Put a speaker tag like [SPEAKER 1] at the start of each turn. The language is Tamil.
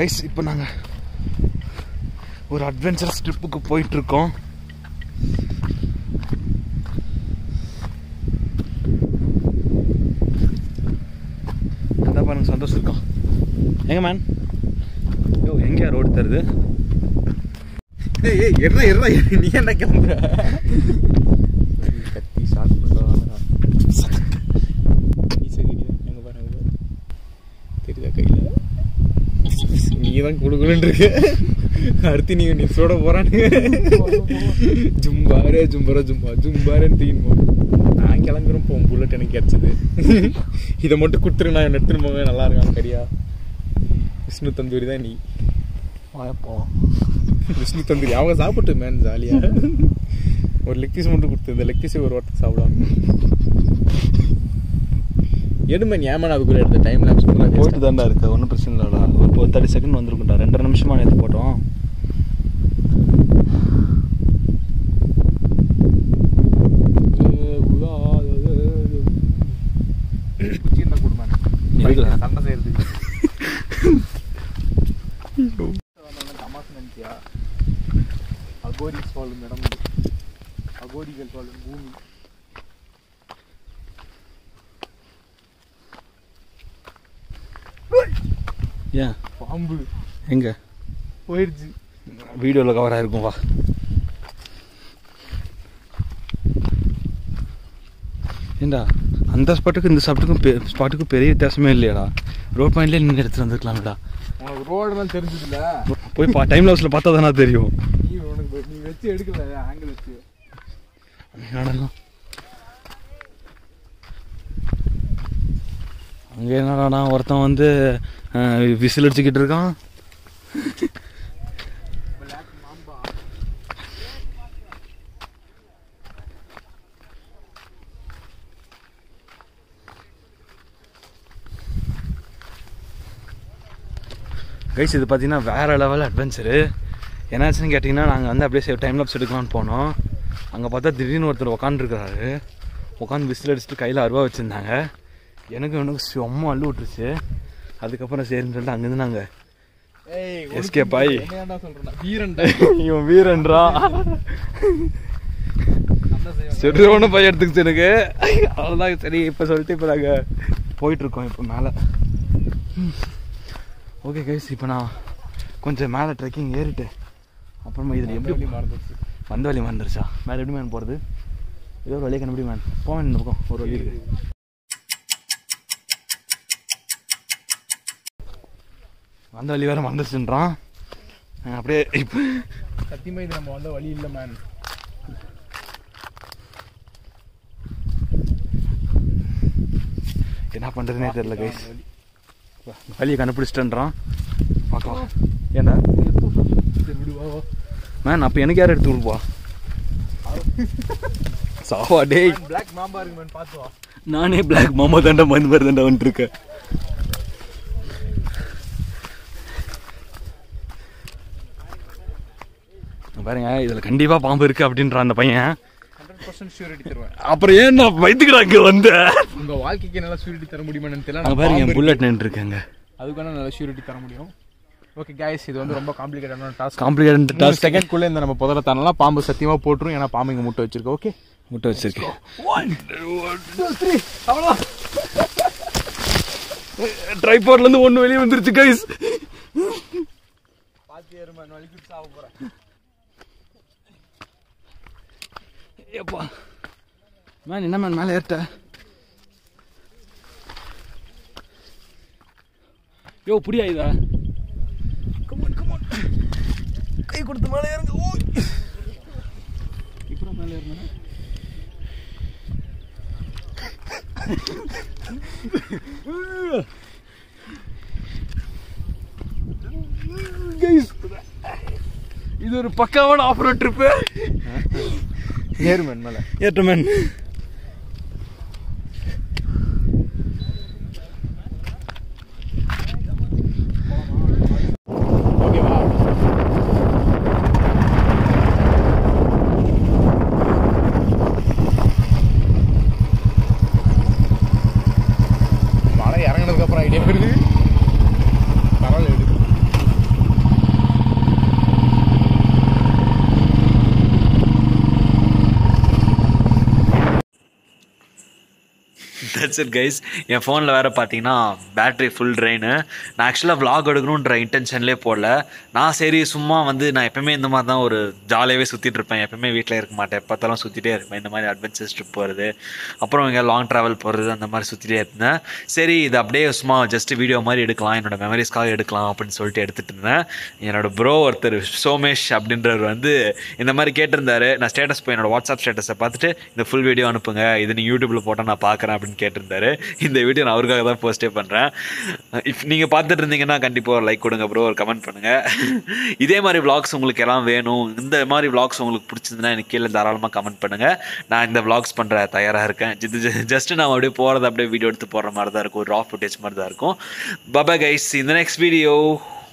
[SPEAKER 1] கைஸ் இப்போ நாங்கள் ஒரு அட்வென்ச்சரஸ் ட்ரிப்புக்கு போயிட்டு இருக்கோம் அந்த பாருங்க சந்தோஷம் இருக்கோம் எங்க மேன் யோ எங்கேயா ரோடு தருது
[SPEAKER 2] ஏய் ஏய் எர்றா எர்றா நீ என்ன கிளம்புற கத்தி ஷார்ட் பண்ணுறாங்க எங்க பாருங்க தெரியுதா கையில் நீ தான் குடுக்கணுன்னு இருக்கு அடுத்து நீங்க நீ சுட போறானுங்க ஜும்பாரே ஜும்பரா ஜும்பா ஜும்பாரேன்னு தீனுமா நான் கிளம்புறேன் போ புல்லட் எனக்கு கிடைச்சது இதை மட்டும் கொடுத்துரு நான் எடுத்துன்னு போவேன் நல்லா இருக்கான் சரியா விஷ்ணு தந்தூரி தான் நீ
[SPEAKER 1] போவோம்
[SPEAKER 2] விஷ்ணு தந்தூரி அவங்க சாப்பிட்டு மேன் ஜாலியா ஒரு லெக் பீஸ் மட்டும் கொடுத்து இந்த லெக் பீஸே ஒரு வாரத்துக்கு சாப்பிடுவாங்க எடுமேன் ஏமன் அதுக்குள்ள எடுத்த டைம் லேப்ஸ்
[SPEAKER 1] போயிட்டு தான்டா இருக்கு ஒன்றும் பிரச்சனை இல்லைடா ஒரு ஒரு தேர்ட்டி செகண்ட் வந்திருக்கும்டா ரெண்டரை நிமிஷமா நேற்று போட்டோம்
[SPEAKER 2] சின்ன குடும்பம்
[SPEAKER 1] எதுக்குடா?
[SPEAKER 2] சண்டை செய்யறதுக்கு தமாசு நினைச்சியா அகோரி வாழும் இடம் இது. அகோரிகள் வாழும் பூமி
[SPEAKER 1] ஏன்
[SPEAKER 2] பாம்பு
[SPEAKER 1] எங்க
[SPEAKER 2] போயிடுச்சு
[SPEAKER 1] வீடியோவில் கவர் ஆயிருக்கும் வா ஏண்டா அந்த ஸ்பாட்டுக்கும் இந்த ஸ்பாட்டுக்கும் ஸ்பாட்டுக்கும் பெரிய வித்தியாசமே இல்லையாடா ரோட் பாயிண்ட்லேயே நின்று எடுத்துட்டு வந்துருக்கலாம்டா
[SPEAKER 2] உனக்கு ரோடெல்லாம் தெரிஞ்சதுல
[SPEAKER 1] போய் பா டைம் லாப்ஸில் பார்த்தா தானே தெரியும்
[SPEAKER 2] நீ உனக்கு நீ வச்சு எடுக்கல ஆங்கிள் வச்சு
[SPEAKER 1] என்னடா அங்கே என்னடானா ஒருத்தன் வந்து விசில் அடிச்சுக்கிட்டு இருக்கான்
[SPEAKER 2] பிளாக் மாம்பா
[SPEAKER 1] கைஸ் இது பார்த்தீங்கன்னா வேறு லெவல் அட்வென்ச்சரு என்னாச்சுன்னு கேட்டிங்கன்னா நாங்கள் வந்து அப்படியே டைம் லாப்ஸ் எடுக்கலாம்னு போனோம் அங்கே பார்த்தா திடீர்னு ஒருத்தர் உட்காந்துருக்காரு உட்காந்து விசில் அடிச்சுட்டு கையில் அருவா வச்சுருந்தாங்க எனக்கு எனக்கு செம்ம அள்ளு விட்டுருச்சு அதுக்கப்புறம் சரின்னு சொல்லிட்டு அங்கேருந்து நாங்கள்
[SPEAKER 2] ஏய்
[SPEAKER 1] Escape ஆயி.
[SPEAKER 2] என்னடா சொல்றேன் வீரன்டா
[SPEAKER 1] இவன் வீரன்றா
[SPEAKER 2] சண்டை செய்வான்
[SPEAKER 1] சரி ஒன்றும் பையன் எடுத்துக்கிச்சு எனக்கு அவ்வளோதான் சரி இப்போ சொல்லிட்டு இப்போ நாங்கள் போயிட்டுருக்கோம் இப்போ மேலே ஓகே கைஸ் இப்போ நான் கொஞ்சம் மேலே ட்ரெக்கிங் ஏறிட்டு அப்புறமா இதில் எப்படி
[SPEAKER 2] எப்படி மறந்துச்சு
[SPEAKER 1] வந்த வழி மறந்துருச்சா மேலே எப்படி மேன் போகிறது ஏதோ ஒரு வழியை கண்டுபிடி மேன் போவேன் இந்த பக்கம் ஒரு வழி இருக்கு வந்த வழி வேற மறந்துச்சுன்றான் நான் அப்படியே இப்போ
[SPEAKER 2] சத்தியமா இது நம்ம வந்த வழி இல்ல மேன்
[SPEAKER 1] என்ன பண்ணுறதுனே தெரியல கைஸ் வழியை கண்டுபிடிச்சிட்டேன்றான் பார்க்கலாம் ஏண்டா மேன் அப்போ எனக்கு யார் எடுத்து கொடுப்பா சாவா டேய்
[SPEAKER 2] பிளாக் மாம்பா இருக்கு மேன் பாத்து வா
[SPEAKER 1] நானே பிளாக் மாமா தாண்டா மந்து மாதிரி தாண்டா வந்துருக்கேன் பாருங்க இதுல கண்டிப்பா பாம்பு இருக்கு அப்படின்றான் அந்த பையன்
[SPEAKER 2] ஹண்ட்ரட் பர்சன்ட் ஷூரிட்டி தருவேன்
[SPEAKER 1] அப்புறம் ஏன் நான் வயிற்றுக்குடா இங்க வந்த
[SPEAKER 2] உங்க வாழ்க்கைக்கு நல்லா ஷூரிட்டி தர முடியுமான்னு தெரியல
[SPEAKER 1] அங்க
[SPEAKER 2] நான்
[SPEAKER 1] பாருங்க
[SPEAKER 2] பாம்பு
[SPEAKER 1] புல்லட் நின்று இருக்காங்க
[SPEAKER 2] இருக்கு. அதுக்கான நல்ல ஷூரிட்டி தர முடியும் ஓகே கைஸ் இது வந்து ரொம்ப காம்ப்ளிகேட்டான டாஸ்க்
[SPEAKER 1] காம்ப்ளிகேட் டாஸ்க்
[SPEAKER 2] செகண்ட் குள்ள இந்த நம்ம புதர தரலாம் பாம்பு சத்தியமா போட்டுரும் ஏன்னா பாம்பு இங்க முட்டை வச்சிருக்கோம் ஓகே
[SPEAKER 1] முட்டை வச்சிருக்கேன் ட்ரைபாட்ல இருந்து ஒண்ணு வெளியே வந்துருச்சு கைஸ்
[SPEAKER 2] பாத்து ஏறுமா வலிக்கிட்டு சாவ போறேன்
[SPEAKER 1] ஏப்பா மேன் என்ன மேன் மேலே ஏறிட்ட யோ புரியா இதா
[SPEAKER 2] கமான் கமான் கை கொடுத்து மேலே ஏறுங்க ஓ
[SPEAKER 1] இப்போ மேலே ஏறினா இது ஒரு பக்காவான ஆஃப் ரோட் ட்ரிப்பு
[SPEAKER 2] ஏறு மேன் மேலே
[SPEAKER 1] ஏற்ற மேன்
[SPEAKER 2] ஓகேவா மழை இறங்கினதுக்கு அப்புறம் ஐடியா வருது பரவாயில்ல எடு
[SPEAKER 1] தட்ஸ் இட் கைஸ் என் ஃபோனில் வேறு பார்த்தீங்கன்னா பேட்டரி ஃபுல் ட்ரெயின் நான் ஆக்சுவலாக vlog எடுக்கணுன்ற இன்டென்ஷன்லேயே போடல நான் சரி சும்மா வந்து நான் எப்பவுமே இந்த மாதிரி தான் ஒரு ஜாலியாகவே சுற்றிட்டு இருப்பேன் எப்பவுமே வீட்டில் இருக்க மாட்டேன் எப்போத்தாலும் சுற்றிட்டே இருப்பேன் இந்த மாதிரி அட்வென்ச்சர்ஸ் ட்ரிப் போகிறது அப்புறம் இங்கே லாங் ட்ராவல் போகிறது அந்த மாதிரி சுற்றிட்டே இருந்தேன் சரி இது அப்படியே சும்மா ஜஸ்ட் வீடியோ மாதிரி எடுக்கலாம் என்னோட மெமரிஸ்க்காக எடுக்கலாம் அப்படின்னு சொல்லிட்டு எடுத்துகிட்டு இருந்தேன் என்னோட ப்ரோ ஒருத்தர் சோமேஷ் அப்படின்றவர் வந்து இந்த மாதிரி கேட்டிருந்தாரு நான் ஸ்டேட்டஸ் போய் என்னோட வாட்ஸ்அப் ஸ்டேட்டஸை பார்த்துட்டு இந்த ஃபுல் வீடியோ அனுப்புங்க இது நீங்கள் யூடியூப்பில் போட்டால் நான் பார்க்குறேன் அப்படின்னு கேட்டிருந்தாரு இந்த வீடியோ நான் அவருக்காக தான் போஸ்டே பண்ணுறேன் இஃப் நீங்கள் பார்த்துட்டு இருந்தீங்கன்னா கண்டிப்பாக ஒரு லைக் கொடுங்க ப்ரோ ஒரு கமெண்ட் பண்ணுங்கள் இதே மாதிரி vlogs உங்களுக்கு எல்லாம் வேணும் இந்த மாதிரி vlogs உங்களுக்கு பிடிச்சிருந்துன்னா எனக்கு கீழே தாராளமாக கமெண்ட் பண்ணுங்கள் நான் இந்த vlogs பண்ணுற தயாராக இருக்கேன் ஜஸ்ட் நான் அப்படியே போகிறத அப்படியே வீடியோ எடுத்து போடுற மாதிரி தான் இருக்கும் ஒரு ரா ஃபுட்டேஜ் மாதிரி தான் இருக்கும் பபா கைஸ் இந்த நெக்ஸ்ட் வீடியோ